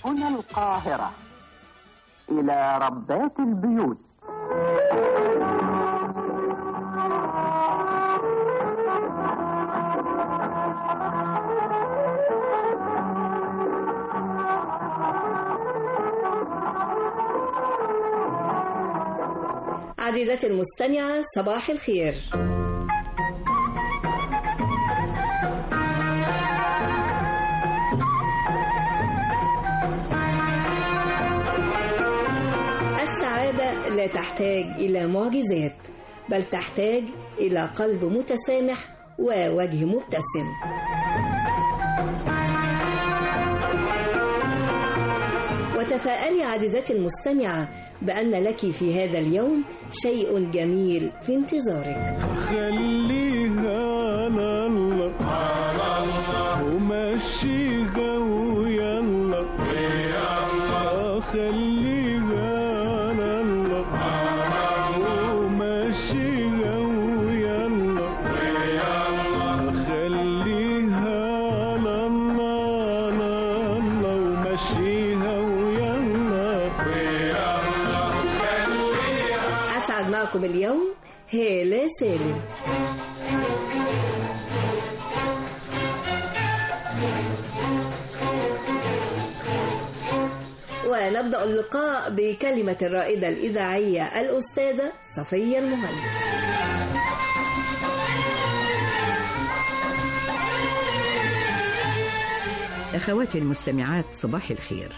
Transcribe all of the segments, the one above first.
هنا القاهرة إلى ربات البيوت عزيزتي المستمعة صباح الخير السعادة لا تحتاج إلى معجزات بل تحتاج إلى قلب متسامح ووجه مبتسم وتفائلي عزيزتي المستمعة بأن لك في هذا اليوم شيء جميل في انتظارك خليها على الله على الله ومشيها ويلا ويلا خليها على الله على الله ومشيها ويلا ويلا خليها على الله على الله ومشيها ويلا ويلا خليها أسعد معكم اليوم هالة سالم ونبدأ اللقاء بكلمة الرائدة الإذاعية الأستاذة صفية المهندس أخواتي المستمعات صباح الخير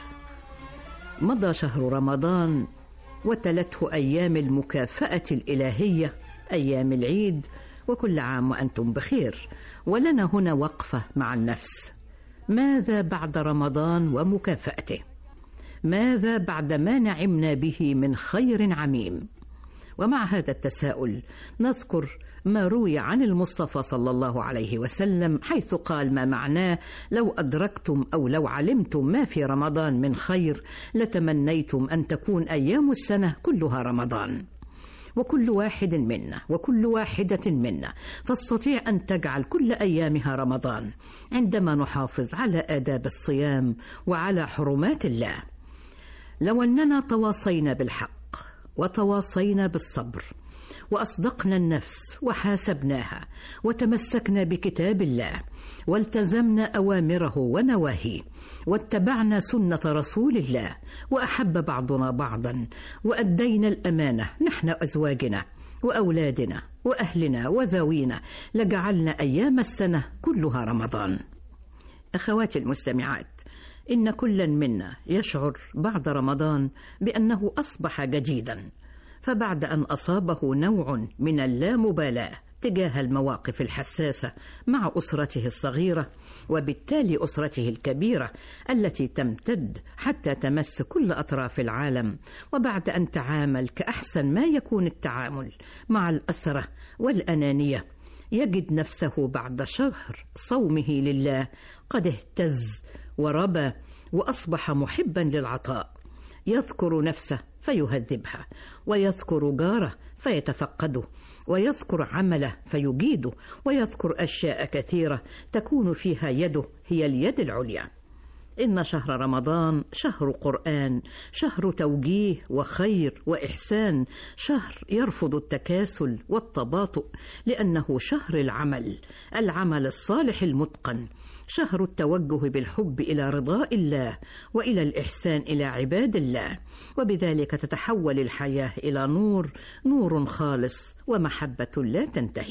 مضى شهر رمضان وتلته أيام المكافأة الإلهية أيام العيد وكل عام وأنتم بخير ولنا هنا وقفة مع النفس ماذا بعد رمضان ومكافأته ماذا بعد ما نعمنا به من خير عميم ومع هذا التساؤل نذكر ما روي عن المصطفى صلى الله عليه وسلم حيث قال ما معناه لو أدركتم أو لو علمتم ما في رمضان من خير لتمنيتم أن تكون أيام السنة كلها رمضان وكل واحد منا وكل واحدة منا تستطيع أن تجعل كل أيامها رمضان عندما نحافظ على آداب الصيام وعلى حرمات الله لو أننا تواصينا بالحق وتواصينا بالصبر واصدقنا النفس وحاسبناها وتمسكنا بكتاب الله والتزمنا اوامره ونواهيه واتبعنا سنه رسول الله واحب بعضنا بعضا وادينا الامانه نحن ازواجنا واولادنا واهلنا وذوينا لجعلنا ايام السنه كلها رمضان اخواتي المستمعات ان كلا منا يشعر بعد رمضان بانه اصبح جديدا فبعد ان اصابه نوع من اللامبالاه تجاه المواقف الحساسه مع اسرته الصغيره وبالتالي اسرته الكبيره التي تمتد حتى تمس كل اطراف العالم وبعد ان تعامل كاحسن ما يكون التعامل مع الاسره والانانيه يجد نفسه بعد شهر صومه لله قد اهتز وربى واصبح محبا للعطاء يذكر نفسه فيهذبها ويذكر جاره فيتفقده ويذكر عمله فيجيده ويذكر اشياء كثيره تكون فيها يده هي اليد العليا ان شهر رمضان شهر قران شهر توجيه وخير واحسان شهر يرفض التكاسل والتباطؤ لانه شهر العمل العمل الصالح المتقن شهر التوجه بالحب الى رضاء الله والى الاحسان الى عباد الله وبذلك تتحول الحياه الى نور نور خالص ومحبه لا تنتهي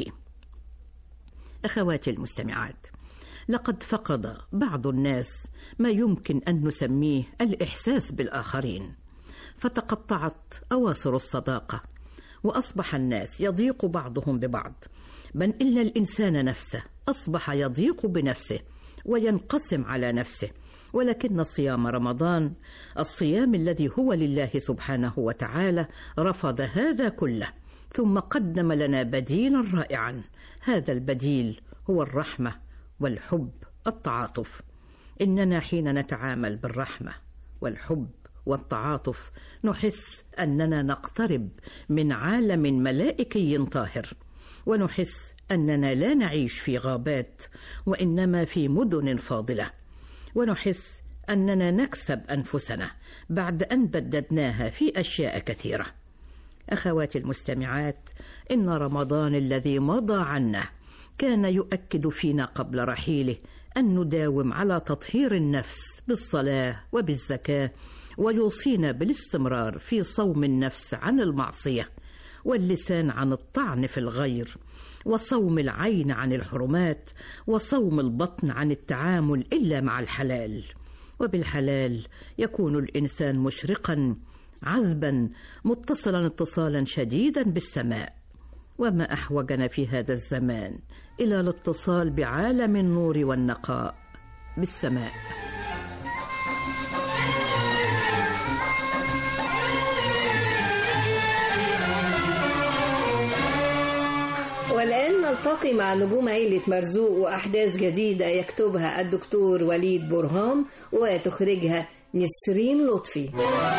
اخواتي المستمعات لقد فقد بعض الناس ما يمكن ان نسميه الاحساس بالاخرين فتقطعت اواصر الصداقه واصبح الناس يضيق بعضهم ببعض بل ان الانسان نفسه اصبح يضيق بنفسه وينقسم على نفسه ولكن صيام رمضان الصيام الذي هو لله سبحانه وتعالى رفض هذا كله ثم قدم لنا بديلا رائعا هذا البديل هو الرحمه والحب التعاطف اننا حين نتعامل بالرحمه والحب والتعاطف نحس اننا نقترب من عالم ملائكي طاهر ونحس اننا لا نعيش في غابات وانما في مدن فاضله ونحس أننا نكسب أنفسنا بعد أن بددناها في أشياء كثيرة أخواتي المستمعات إن رمضان الذي مضى عنا كان يؤكد فينا قبل رحيله أن نداوم على تطهير النفس بالصلاة وبالزكاة ويوصينا بالاستمرار في صوم النفس عن المعصية واللسان عن الطعن في الغير وصوم العين عن الحرمات وصوم البطن عن التعامل إلا مع الحلال وبالحلال يكون الإنسان مشرقا عذبا متصلا اتصالا شديدا بالسماء وما احوجنا في هذا الزمان الى الاتصال بعالم النور والنقاء بالسماء والآن نلتقي مع نجوم عيلة مرزوق وأحداث جديدة يكتبها الدكتور وليد برهام وتخرجها نسرين لطفي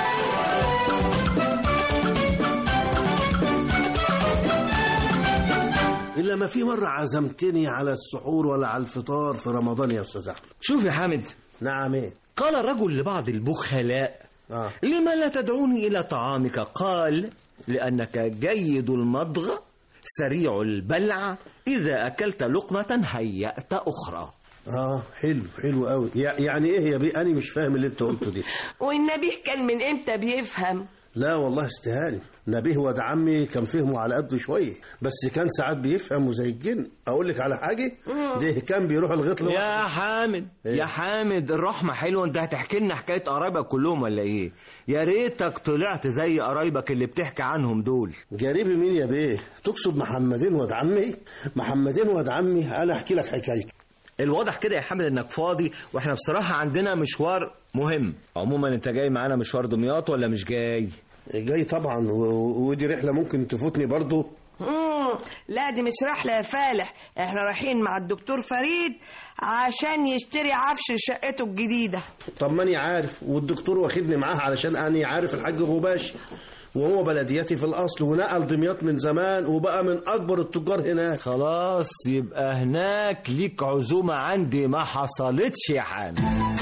إلا ما في مرة عزمتني على السحور ولا على الفطار في رمضان يا أستاذ أحمد شوف يا حامد نعم إيه قال رجل لبعض البخلاء آه. لما لا تدعوني إلى طعامك قال لأنك جيد المضغ سريع البلع إذا أكلت لقمة هيأت أخرى آه حلو حلو قوي يعني إيه يا بيه أنا مش فاهم اللي أنت قلته دي والنبي كان من امتى بيفهم لا والله استهاني نبيه واد عمي كان فهمه على قده شوية بس كان ساعات بيفهم زي الجن أقول لك على حاجة ده كان بيروح الغيط لوحده يا حامد إيه؟ يا حامد الرحمة حلوة انت هتحكي لنا حكاية قرايبك كلهم ولا ايه يا ريتك طلعت زي قرايبك اللي بتحكي عنهم دول جريبي مين يا بيه تقصد محمدين واد عمي محمدين واد عمي أنا أحكي لك حكايته الواضح كده يا حامد انك فاضي واحنا بصراحة عندنا مشوار مهم عموما انت جاي معانا مشوار دمياط ولا مش جاي جاي طبعا و- ودي رحلة ممكن تفوتني برضو مم. لا دي مش رحلة يا فالح احنا رايحين مع الدكتور فريد عشان يشتري عفش شقته الجديدة طب ماني عارف والدكتور واخدني معاه علشان أنا عارف الحاج غباشي وهو بلدياتي في الأصل ونقل دمياط من زمان وبقى من أكبر التجار هناك خلاص يبقى هناك ليك عزومة عندي ما حصلتش يا حامد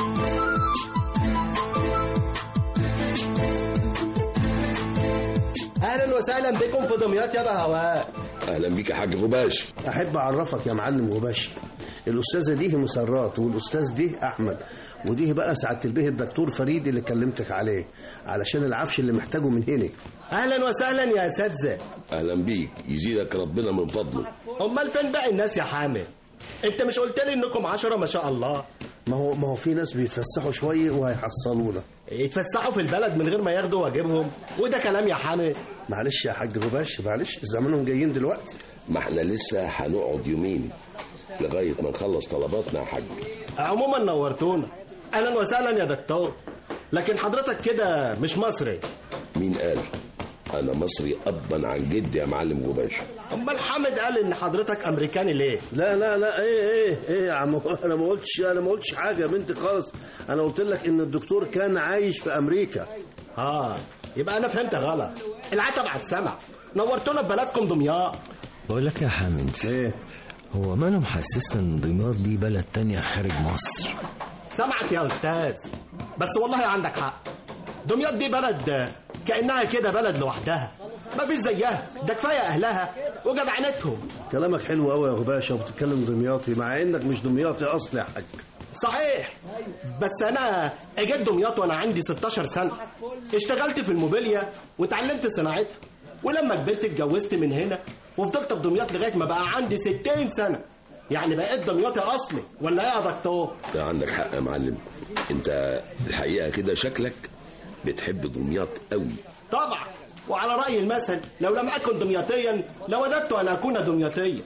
اهلا وسهلا بكم في دمياط يا بهواء اهلا بيك يا حاج غباش أحب أعرفك يا معلم غباشي الأستاذة دي مسرات والأستاذ دي أحمد ودي بقى سعادة البيه الدكتور فريد اللي كلمتك عليه علشان العفش اللي محتاجه من هنا اهلا وسهلا يا اساتذه اهلا بيك يزيدك ربنا من فضله امال فين باقي الناس يا حامد انت مش قلت لي انكم عشرة ما شاء الله ما هو ما هو في ناس بيتفسحوا شوية وهيحصلونا يتفسحوا في البلد من غير ما ياخدوا واجبهم وده كلام يا حامد معلش يا حاج غباش معلش زمانهم جايين دلوقتي ما احنا لسه هنقعد يومين لغايه ما نخلص طلباتنا يا حاج عموما نورتونا اهلا وسهلا يا دكتور لكن حضرتك كده مش مصري مين قال انا مصري ابا عن جد يا معلم غباش امال حامد قال ان حضرتك امريكاني ليه لا لا لا ايه ايه ايه يا عم انا ما قلتش انا ما قلتش حاجه يا بنتي خالص انا قلت لك ان الدكتور كان عايش في امريكا اه يبقى انا فهمت غلط العتب على السمع نورتونا ببلدكم دمياط بقول لك يا حامد ايه هو ماله محسسنا ان دمياط دي بلد تانية خارج مصر سمعك يا استاذ بس والله عندك حق دمياط دي بلد كانها كده بلد لوحدها ما فيش زيها ده كفايه اهلها وجدعنتهم كلامك حلو قوي يا غباشة وبتتكلم دمياطي مع انك مش دمياطي اصلي يا حاج صحيح بس انا اجيت دمياط وانا عندي 16 سنه اشتغلت في الموبيليا وتعلمت صناعتها ولما كبرت اتجوزت من هنا وفضلت في دمياط لغايه ما بقى عندي 60 سنه يعني بقيت دمياطي اصلي ولا ايه يا دكتور ده عندك حق يا معلم انت الحقيقه كده شكلك بتحب دمياط قوي طبعا وعلى رأي المثل لو لم أكن دمياطيا لوددت أن أكون دمياطيا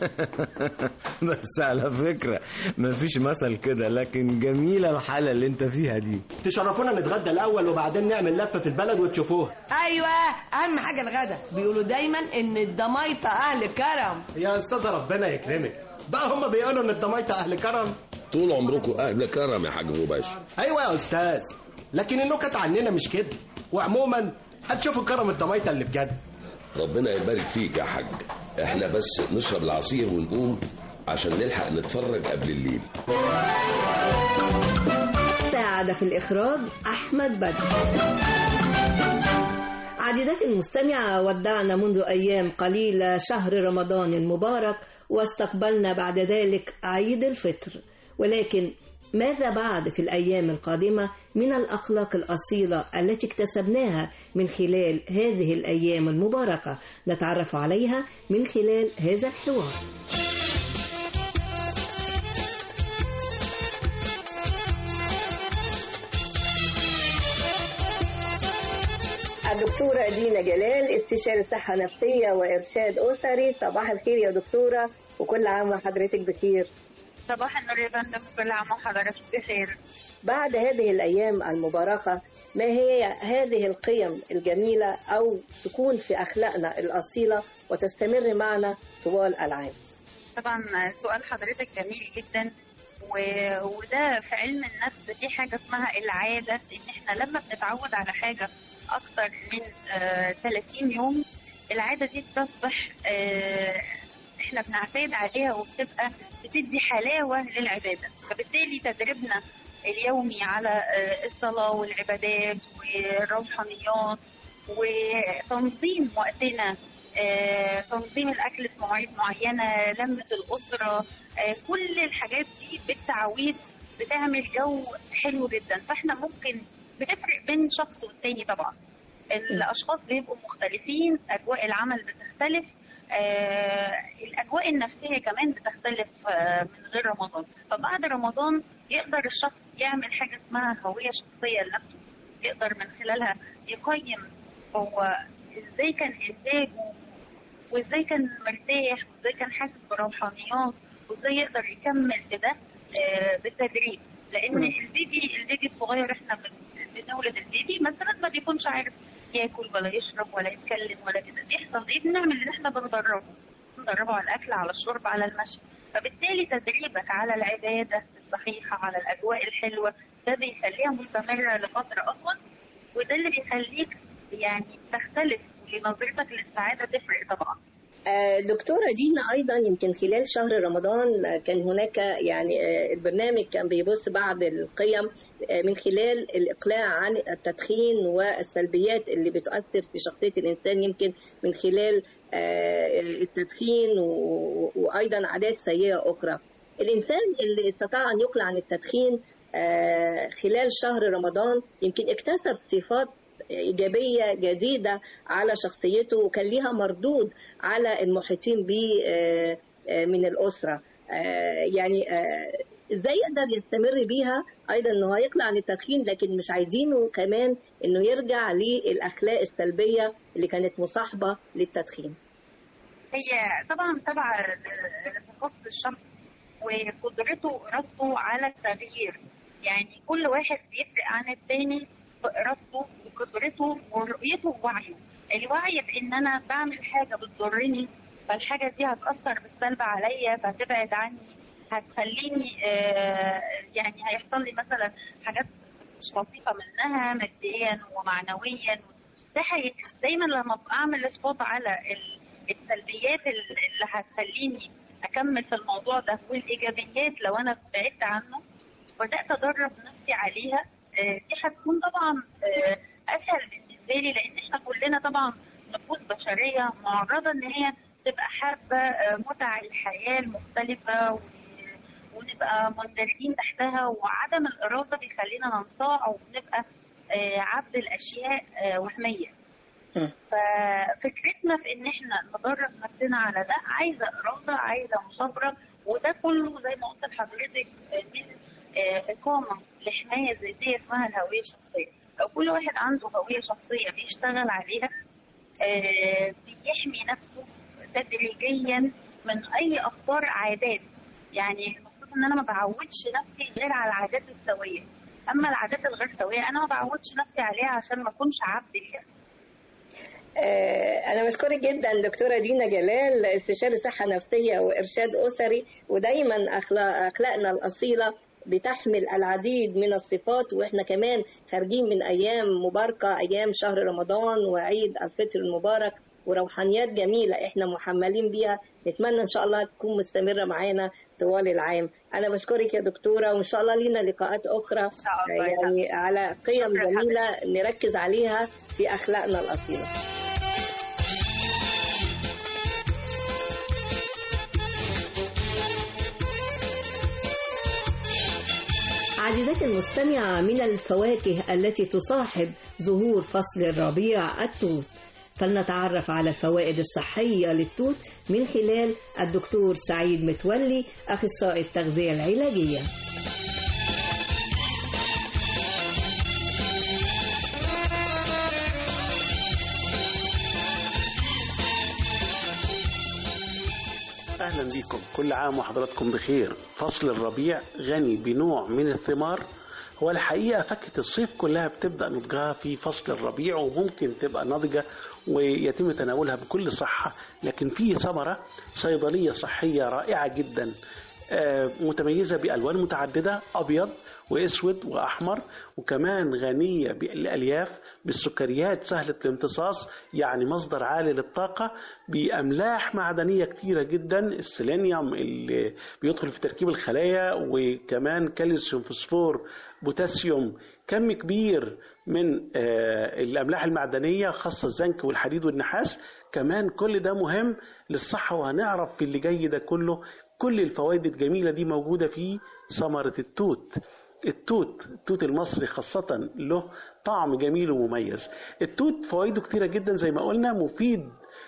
بس على فكرة مفيش مثل كده لكن جميلة الحالة اللي انت فيها دي تشرفونا نتغدى الأول وبعدين نعمل لفة في البلد وتشوفوها ايوه اهم حاجة الغدا بيقولوا دايما ان الضمايطة اهل كرم يا أستاذة ربنا يكرمك بقى هم بيقولوا إن الضمايطة أهل كرم طول عمركم اهل كرم يا حاج غباش أيوة يا أستاذ لكن النكت عننا مش كده وعموما هتشوفوا كرم الضمايطة اللي بجد ربنا يبارك فيك يا حاج احنا بس نشرب العصير ونقوم عشان نلحق نتفرج قبل الليل الساعة ساعد في الإخراج أحمد بدر عديدات المستمعة ودعنا منذ أيام قليلة شهر رمضان المبارك واستقبلنا بعد ذلك عيد الفطر ولكن ماذا بعد في الأيام القادمة من الأخلاق الأصيلة التي اكتسبناها من خلال هذه الأيام المباركة نتعرف عليها من خلال هذا الحوار الدكتورة دينا جلال استشاري صحة نفسية وإرشاد أسري صباح الخير يا دكتورة وكل عام وحضرتك بخير صباح النور يا فندم كل عام وحضرتك بخير بعد هذه الأيام المباركة ما هي هذه القيم الجميلة أو تكون في أخلاقنا الأصيلة وتستمر معنا طوال العام طبعا سؤال حضرتك جميل جدا و... وده في علم النفس في حاجة اسمها العادة إن إحنا لما بنتعود على حاجة أكتر من آه 30 يوم العادة دي بتصبح آه احنا بنعتاد عليها وبتبقى بتدي حلاوة للعبادة فبالتالي تدريبنا اليومي على الصلاة والعبادات والروحانيات وتنظيم وقتنا تنظيم الأكل في مواعيد معينة لمة الأسرة كل الحاجات دي بالتعويض بتعمل جو حلو جدا فاحنا ممكن بتفرق بين شخص والتاني طبعا الأشخاص بيبقوا مختلفين أجواء العمل بتختلف آه الأجواء النفسية كمان بتختلف آه من غير رمضان فبعد رمضان يقدر الشخص يعمل حاجة اسمها هوية شخصية لنفسه يقدر من خلالها يقيم هو ازاي كان إنتاجه وازاي كان مرتاح وازاي كان حاسس بروحانيات وازاي يقدر يكمل في ده آه بالتدريب لأن البيبي البيبي الصغير احنا بنولد البيبي مثلا ما بيكونش عارف ياكل ولا يشرب ولا يتكلم ولا كده بيحصل ايه بنعمل اللي احنا بندربه بندربه على الاكل على الشرب على المشي فبالتالي تدريبك على العباده الصحيحه على الاجواء الحلوه ده بيخليها مستمره لفتره اطول وده اللي بيخليك يعني تختلف ونظرتك للسعاده تفرق طبعا دكتورة دينا أيضا يمكن خلال شهر رمضان كان هناك يعني البرنامج كان بيبص بعض القيم من خلال الإقلاع عن التدخين والسلبيات اللي بتؤثر في شخصية الإنسان يمكن من خلال التدخين وأيضا عادات سيئة أخرى الإنسان اللي استطاع أن يقلع عن التدخين خلال شهر رمضان يمكن اكتسب صفات إيجابية جديدة على شخصيته وكان ليها مردود على المحيطين به من الأسرة يعني ازاي يقدر يستمر بيها ايضا انه هيقلع عن التدخين لكن مش عايزينه كمان انه يرجع للاخلاق السلبيه اللي كانت مصاحبه للتدخين. هي طبعا تبع لثقافه الشخص وقدرته وارادته على التغيير يعني كل واحد بيفرق عن الثاني بارادته وقدرته ورؤيته ووعيه الوعي بان انا بعمل حاجه بتضرني فالحاجه دي هتاثر بالسلب عليا فهتبعد عني هتخليني آه يعني هيحصل لي مثلا حاجات مش لطيفه منها ماديا ومعنويا ده دايما لما اعمل سبوت على السلبيات اللي هتخليني اكمل في الموضوع ده والايجابيات لو انا بعدت عنه بدات ادرب نفسي عليها آه دي هتكون طبعا آه اسهل بالنسبه لي لان احنا كلنا طبعا نفوس بشريه معرضه ان هي تبقى حابه متع الحياه المختلفه ونبقى مندرجين تحتها وعدم الاراده بيخلينا ننصاع وبنبقى عبد الاشياء وهميه ففكرتنا في ان احنا ندرب نفسنا على ده عايزه اراده عايزه مثابره وده كله زي ما قلت لحضرتك من اقامه لحمايه ذاتيه اسمها الهويه الشخصيه لو كل واحد عنده هويه شخصيه بيشتغل عليها بيحمي نفسه تدريجيا من اي افكار عادات يعني المفروض ان انا ما بعودش نفسي غير على العادات السويه اما العادات الغير سويه انا ما بعودش نفسي عليها عشان ما اكونش عبد ليها أنا بشكرك جدا دكتورة دينا جلال استشاري صحة نفسية وإرشاد أسري ودايما أخلاقنا الأصيلة بتحمل العديد من الصفات واحنا كمان خارجين من ايام مباركه ايام شهر رمضان وعيد الفطر المبارك وروحانيات جميله احنا محملين بيها نتمنى ان شاء الله تكون مستمره معانا طوال العام انا بشكرك يا دكتوره وان شاء الله لينا لقاءات اخرى إن شاء الله يا يعني على قيم شكرا جميله نركز عليها في اخلاقنا الاصيله عزيزتي المستمعة من الفواكه التي تصاحب ظهور فصل الربيع التوت فلنتعرف على الفوائد الصحية للتوت من خلال الدكتور سعيد متولي أخصائي التغذية العلاجية أهلا بكم كل عام وحضراتكم بخير فصل الربيع غني بنوع من الثمار هو الحقيقة فاكهة الصيف كلها بتبدأ نضجها في فصل الربيع وممكن تبقى ناضجة ويتم تناولها بكل صحة لكن في ثمرة صيدلية صحية رائعة جدا آه، متميزة بألوان متعددة أبيض وأسود وأحمر وكمان غنية بالألياف بالسكريات سهلة الامتصاص يعني مصدر عالي للطاقة بأملاح معدنية كتيرة جدا السيلينيوم اللي بيدخل في تركيب الخلايا وكمان كالسيوم فوسفور بوتاسيوم كم كبير من آه، الأملاح المعدنية خاصة الزنك والحديد والنحاس كمان كل ده مهم للصحة وهنعرف في اللي جاي ده كله كل الفوائد الجميلة دي موجودة في ثمرة التوت التوت التوت المصري خاصة له طعم جميل ومميز التوت فوائده كتيرة جدا زي ما قلنا مفيد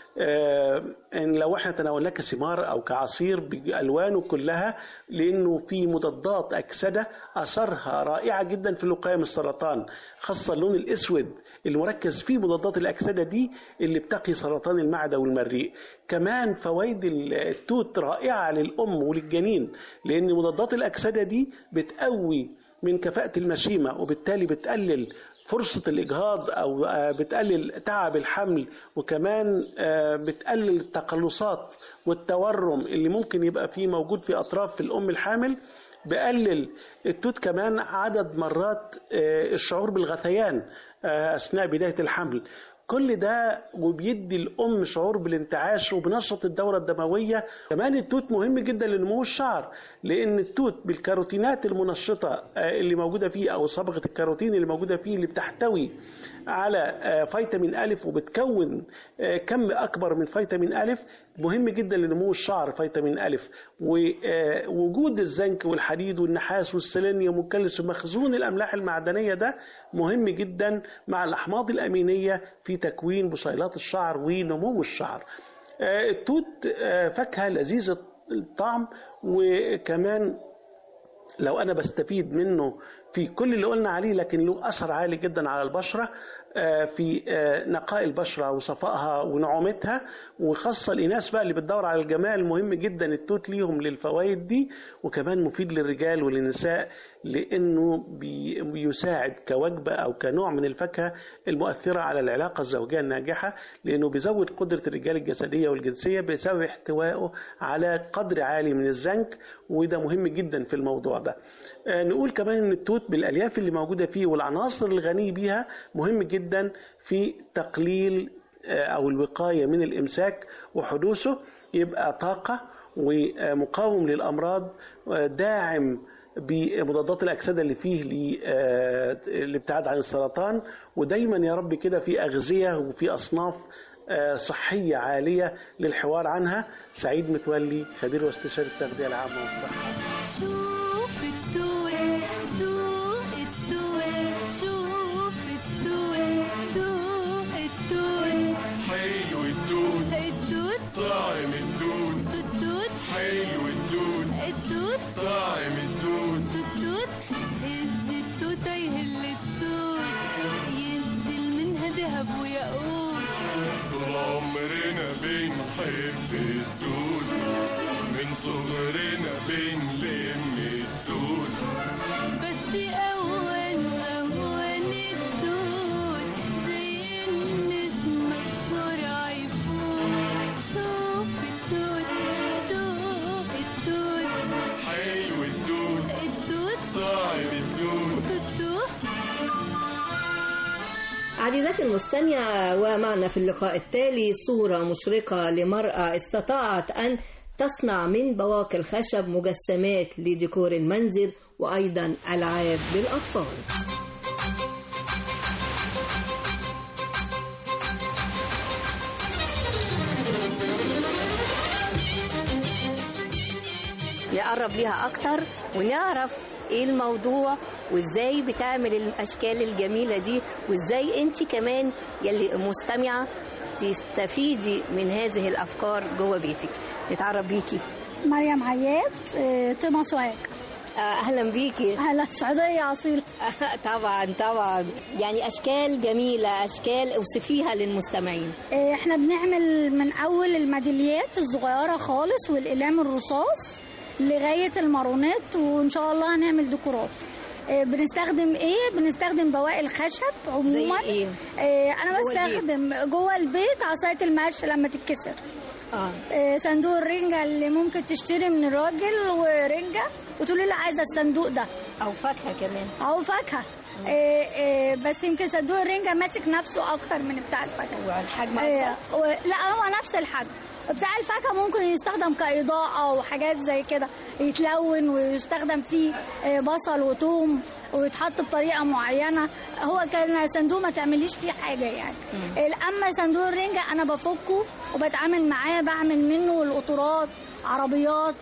آه، ان لو احنا تناولناه كثمار او كعصير بالوانه كلها لانه في مضادات اكسده اثرها رائعه جدا في الوقايه من السرطان خاصه اللون الاسود اللي مركز فيه مضادات الاكسده دي اللي بتقي سرطان المعده والمريء كمان فوائد التوت رائعه للام وللجنين لان مضادات الاكسده دي بتقوي من كفاءه المشيمه وبالتالي بتقلل فرصة الإجهاض أو آه، بتقلل تعب الحمل وكمان آه، بتقلل التقلصات والتورم اللي ممكن يبقى فيه موجود في أطراف الأم الحامل بقلل التوت كمان عدد مرات آه، الشعور بالغثيان آه، أثناء بداية الحمل كل ده وبيدي الأم شعور بالانتعاش وبنشط الدورة الدموية كمان التوت مهم جدا لنمو الشعر لأن التوت بالكاروتينات المنشطة آه، اللي موجودة فيه أو صبغة الكاروتين اللي موجودة فيه اللي بتحتوي على آه، فيتامين ألف وبتكون آه، كم أكبر من فيتامين ألف مهم جدا لنمو الشعر فيتامين ألف ووجود الزنك والحديد والنحاس والسيلينيوم والكالسيوم مخزون الأملاح المعدنية ده مهم جدا مع الأحماض الأمينية في تكوين بصيلات الشعر ونمو الشعر آه، التوت آه، فاكهة لذيذة الطعم وكمان لو انا بستفيد منه في كل اللي قلنا عليه لكن له اثر عالي جدا على البشره آه، في آه، نقاء البشره وصفائها ونعومتها وخاصه الاناث بقى اللي بتدور على الجمال مهم جدا التوت ليهم للفوائد دي وكمان مفيد للرجال وللنساء لانه بي- بيساعد كوجبه او كنوع من الفاكهه المؤثره على العلاقه الزوجيه الناجحه لانه بيزود قدره الرجال الجسديه والجنسيه بسبب احتوائه على قدر عالي من الزنك وده مهم جدا في الموضوع ده. آه، نقول كمان ان التوت بالالياف اللي موجوده فيه والعناصر الغني بيها مهم جدا في تقليل آه، او الوقايه من الامساك وحدوثه يبقى طاقه ومقاوم للامراض آه، داعم بمضادات الاكسده اللي فيه للابتعاد عن السرطان ودايما يا رب كده في اغذيه وفي اصناف آه، صحيه عاليه للحوار عنها سعيد متولي خبير واستشاري التغذيه العامه والصحه شوف التوت دوق التوت شوف التوت دوق التوت حلو الدود التوت طعم الدود التوت حلو الدود التوت طعم الدود التوت هز التوت يهل التوت ينزل منها ذهب وياقوت طول عمرنا بنحب الدود من صغرنا بنلم الدود بس أوان أوان التوت زي النسمة بسرعة يفوت شوف التوت دوق التوت حلو الدود التوت طعم الدود التوت عزيزاتي المستمعة ومعنا في اللقاء التالي صورة مشرقة لمرأة استطاعت أن تصنع من بواقي الخشب مجسمات لديكور المنزل وأيضا ألعاب للأطفال نقرب ليها اكتر ونعرف ايه الموضوع وازاي بتعمل الاشكال الجميله دي وازاي انت كمان يلي مستمعه تستفيدي من هذه الافكار جوه بيتك نتعرف بيكي مريم عياد آه، طمع سواق اهلا بيكي اهلا السعوديه اصيل طبعا طبعا يعني اشكال جميله اشكال اوصفيها للمستمعين آه، احنا بنعمل من اول الميداليات الصغيره خالص والاقلام الرصاص لغايه المارونات وان شاء الله هنعمل ديكورات آه، بنستخدم ايه بنستخدم بواقي الخشب عموما زي إيه؟ آه، انا جوه البيت. بستخدم جوه البيت عصايه المقش لما تتكسر اه آه، صندوق الرنجة اللي ممكن تشتري من الراجل ورنجة وتقولي له عايزة الصندوق ده او فاكهه كمان أو فاكهة آه، آه، بس يمكن صندوق الرنجة ماسك نفسه أكتر من بتاع الفاكهة والحجم آه، و- لا هو نفس الحجم بتاع الفاكهة ممكن يستخدم كإضاءة وحاجات زي كده يتلون ويستخدم فيه آه، بصل وثوم ويتحط بطريقة معينة هو كان صندوق ما تعمليش فيه حاجة يعني آه، أما صندوق الرنجة أنا بفكه وبتعامل معاه بعمل منه القطورات عربيات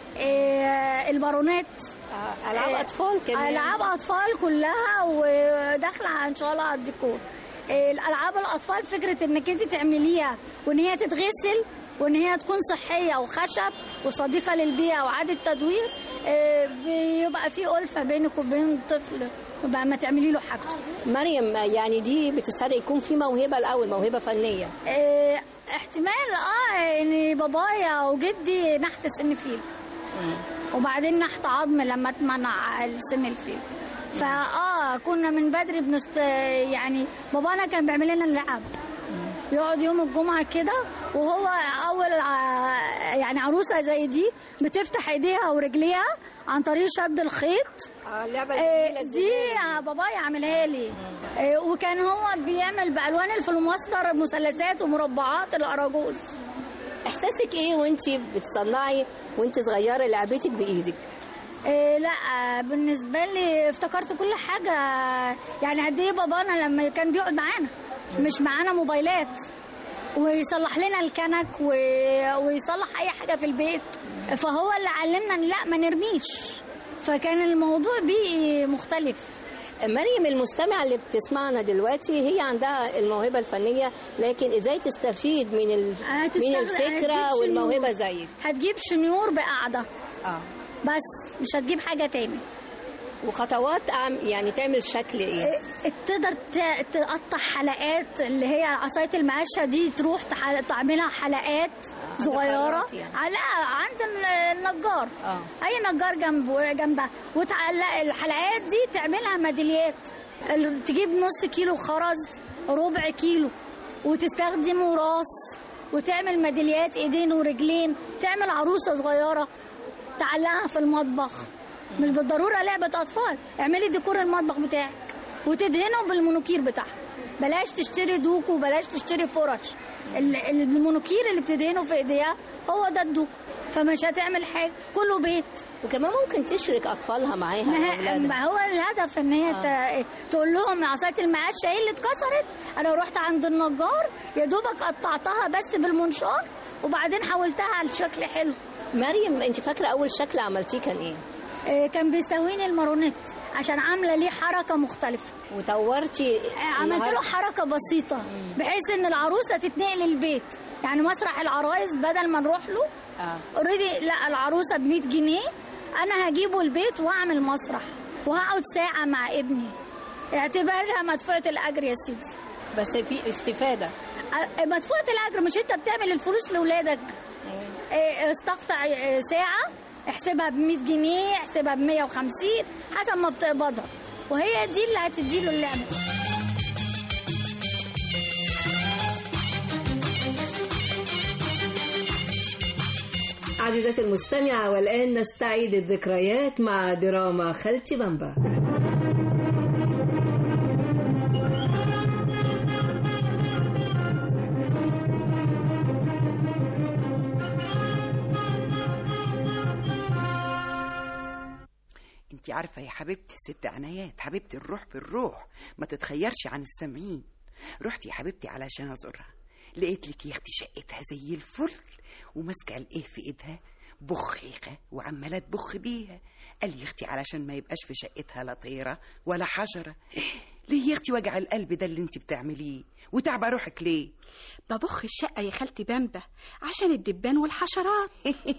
آه، البارونات ألعاب آه، أطفال كمان. ألعاب أطفال كلها وداخلة إن شاء الله على الديكور آه، الألعاب الأطفال فكرة إنك أنت تعمليها وإن هي تتغسل وإن هي تكون صحية وخشب وصديقة للبيئة وعادة تدوير آه، بيبقى في ألفة بينك وبين الطفل يبقى ما تعملي له حاجته مريم يعني دي بتستدعي يكون في موهبه الاول موهبه فنيه آه، احتمال اه ان بابايا وجدي نحت سن فيل وبعدين نحت عظم لما اتمنع سن الفيل فاه كنا من بدري بنست يعني بابانا كان بيعمل لنا اللعب يقعد يوم الجمعة كده وهو أول ع- يعني عروسة زي دي بتفتح إيديها ورجليها عن طريق شد الخيط اه اللعبه آه، دي بابايا عاملها لي آه، وكان هو بيعمل بالوان الفلوماستر مثلثات ومربعات الاراجوز احساسك ايه وانت بتصنعي وانت صغيره لعبتك بايدك إيه لا آه، بالنسبه لي افتكرت كل حاجه يعني قد ايه بابانا لما كان بيقعد معانا مش معانا موبايلات ويصلح لنا الكنك و... ويصلح اي حاجه في البيت فهو اللي علمنا إن لا ما نرميش فكان الموضوع بيه مختلف مريم المستمعة اللي بتسمعنا دلوقتي هي عندها الموهبة الفنية لكن ازاي تستفيد من ال... من هتستخدم- الفكرة هتجيب والموهبة شنيور. زيك هتجيب شنيور بقعده اه بس مش هتجيب حاجه تاني وخطوات أعم... يعني تعمل شكل ايه تقدر ت- تقطع حلقات اللي هي عصاية المقشة دي تروح تح- تعملها حلقات صغيرة خيارات يعني. على عند ال- النجار اه أي نجار جنبه جنبها وتعلق الحلقات دي تعملها ميداليات ال- تجيب نص كيلو خرز ربع كيلو وتستخدمه راس وتعمل ميداليات ايدين ورجلين تعمل عروسة صغيرة تعلقها في المطبخ مش بالضرورة لعبة أطفال اعملي ديكور المطبخ بتاعك وتدهنه بالمونوكير بتاعها بلاش تشتري دوك وبلاش تشتري فرش ال- المونوكير اللي بتدهنه في ايديها هو ده الدوك فمش هتعمل حاجة كله بيت وكمان ممكن تشرك اطفالها معاها ما وأولادها. ما هو الهدف ان هي آه. ت- تقول لهم عصايه المقشه ايه اللي اتكسرت انا رحت عند النجار يا دوبك قطعتها بس بالمنشار وبعدين حولتها لشكل حلو مريم انت فاكرة اول شكل عملتيه كان ايه آه، كان بيستهويني المارونيت عشان عامله ليه حركه مختلفه وطورتي عملت له النهاردة. حركه بسيطه بحيث ان العروسه تتنقل البيت يعني مسرح العرايس بدل ما نروح له اه اوريدي لا العروسه ب 100 جنيه انا هجيبه البيت واعمل مسرح وهقعد ساعه مع ابني اعتبرها مدفوعه الاجر يا سيدي بس في استفادة أ- مدفوعه الاجر مش انت بتعمل الفلوس لاولادك إيه، استقطع إيه، ساعه احسبها ب 100 جنيه احسبها ب 150 حسب ما بتقبضها وهي دي اللي هتدي له اللعبه عزيزتي المستمعة والآن نستعيد الذكريات مع دراما خالتي بامبا انت عارفة يا حبيبتي الست عنايات حبيبتي الروح بالروح ما تتخيرش عن السامعين رحت يا حبيبتي علشان ازورها لقيت لك يا اختي شقتها زي الفل وماسكه الايه في ايدها بخيخه وعماله تبخ بيها قال لي يا اختي علشان ما يبقاش في شقتها لا طيره ولا حجره ليه يا اختي وجع القلب ده اللي انت بتعمليه وتعبى روحك ليه ببخ الشقة يا خالتي بامبا عشان الدبان والحشرات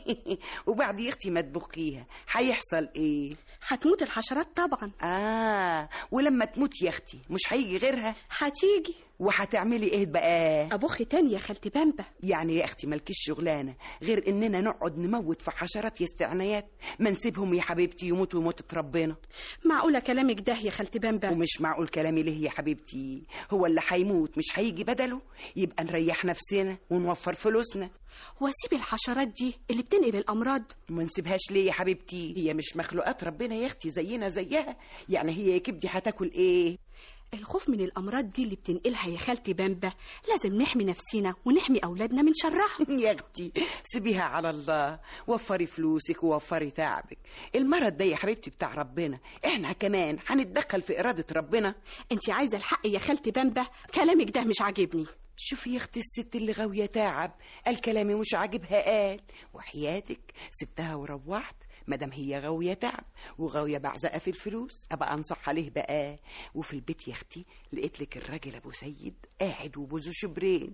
وبعد يا اختي ما تبخيها هيحصل ايه هتموت الحشرات طبعا اه ولما تموت يا اختي مش هيجي غيرها هتيجي وهتعملي ايه بقى ابخ تاني يا خالتي بامبا يعني يا اختي مالكيش شغلانه غير اننا نقعد نموت في حشرات يا استعنايات ما نسيبهم يا حبيبتي يموتوا موتة ربنا معقولة كلامك ده يا خالتي بامبا ومش معقول كلامي ليه يا حبيبتي هو اللي هيموت مش هيجي بدله يبقى نريح نفسنا ونوفر فلوسنا واسيب الحشرات دي اللي بتنقل الامراض وما نسيبهاش ليه يا حبيبتي هي مش مخلوقات ربنا يا اختي زينا زيها يعني هي يا كبدي هتاكل ايه الخوف من الامراض دي اللي بتنقلها يا خالتي بامبا لازم نحمي نفسنا ونحمي اولادنا من شرها يا اختي سيبيها على الله وفري فلوسك ووفري تعبك المرض ده يا حبيبتي بتاع ربنا احنا كمان هنتدخل في اراده ربنا انت عايزه الحق يا خالتي بامبا كلامك ده مش عاجبني شوفي يا اختي الست اللي غاويه تعب قال كلامي مش عاجبها قال وحياتك سبتها وروحت مادام هي غاويه تعب وغاويه بعزقه في الفلوس ابقى انصح عليه بقى وفي البيت يا اختي لقيت لك الراجل ابو سيد قاعد وبوزه شبرين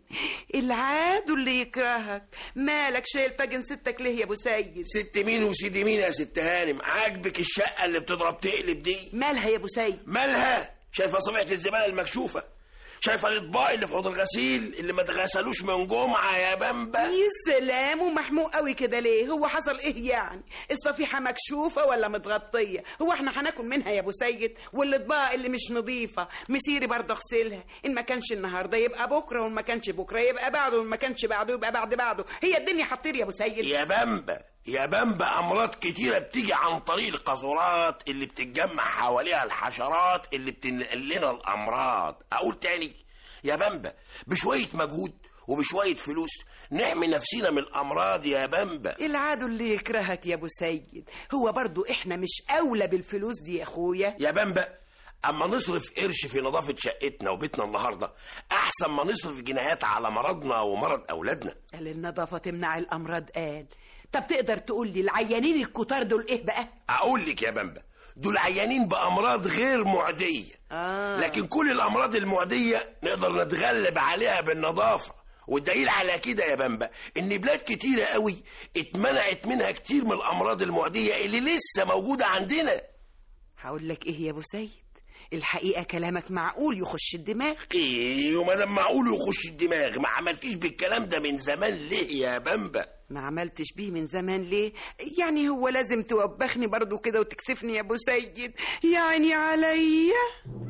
العادو اللي يكرهك مالك شايل طاجن ستك ليه يا ابو سيد ست مين وسيدي مين يا ست هانم عاجبك الشقه اللي بتضرب تقلب دي مالها يا ابو سيد مالها شايفه صبيعه الزباله المكشوفه شايفه الاطباق اللي في حوض الغسيل اللي ما اتغسلوش من جمعه يا بامبا يا سلام ومحموق قوي كده ليه هو حصل ايه يعني الصفيحه مكشوفه ولا متغطيه هو احنا هناكل منها يا ابو سيد والاطباق اللي مش نظيفه مسيري برضه اغسلها ان ما كانش النهارده يبقى بكره وان ما كانش بكره يبقى بعده وان ما كانش بعده يبقى بعد بعده هي الدنيا هتطير يا ابو سيد يا بامبا يا بامبا امراض كتيره بتيجي عن طريق القاذورات اللي بتتجمع حواليها الحشرات اللي بتنقل لنا الامراض اقول تاني يا بامبا بشويه مجهود وبشويه فلوس نحمي نفسينا من الامراض يا بامبا العدو اللي يكرهك يا ابو سيد هو برضو احنا مش اولى بالفلوس دي يا اخويا يا بامبا اما نصرف قرش في نظافه شقتنا وبيتنا النهارده احسن ما نصرف جنيهات على مرضنا ومرض اولادنا قال النظافه تمنع الامراض قال طب تقدر تقول لي العيانين الكتار دول ايه بقى اقول لك يا بامبا دول عيانين بامراض غير معديه آه. لكن كل الامراض المعديه نقدر نتغلب عليها بالنظافه والدليل على كده يا بامبا ان بلاد كتيره قوي اتمنعت منها كتير من الامراض المعديه اللي لسه موجوده عندنا هقول لك ايه يا ابو سيد الحقيقه كلامك معقول يخش الدماغ ايه وما دام معقول يخش الدماغ ما عملتيش بالكلام ده من زمان ليه يا بامبا ما عملتش بيه من زمان ليه يعني هو لازم توبخني برضو كده وتكسفني يا ابو سيد يعني عليا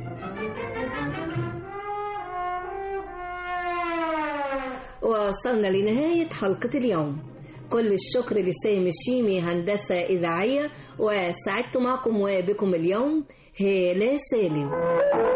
وصلنا لنهاية حلقة اليوم كل الشكر لسامي الشيمي هندسة إذاعية وسعدت معكم وبكم اليوم هالة سالم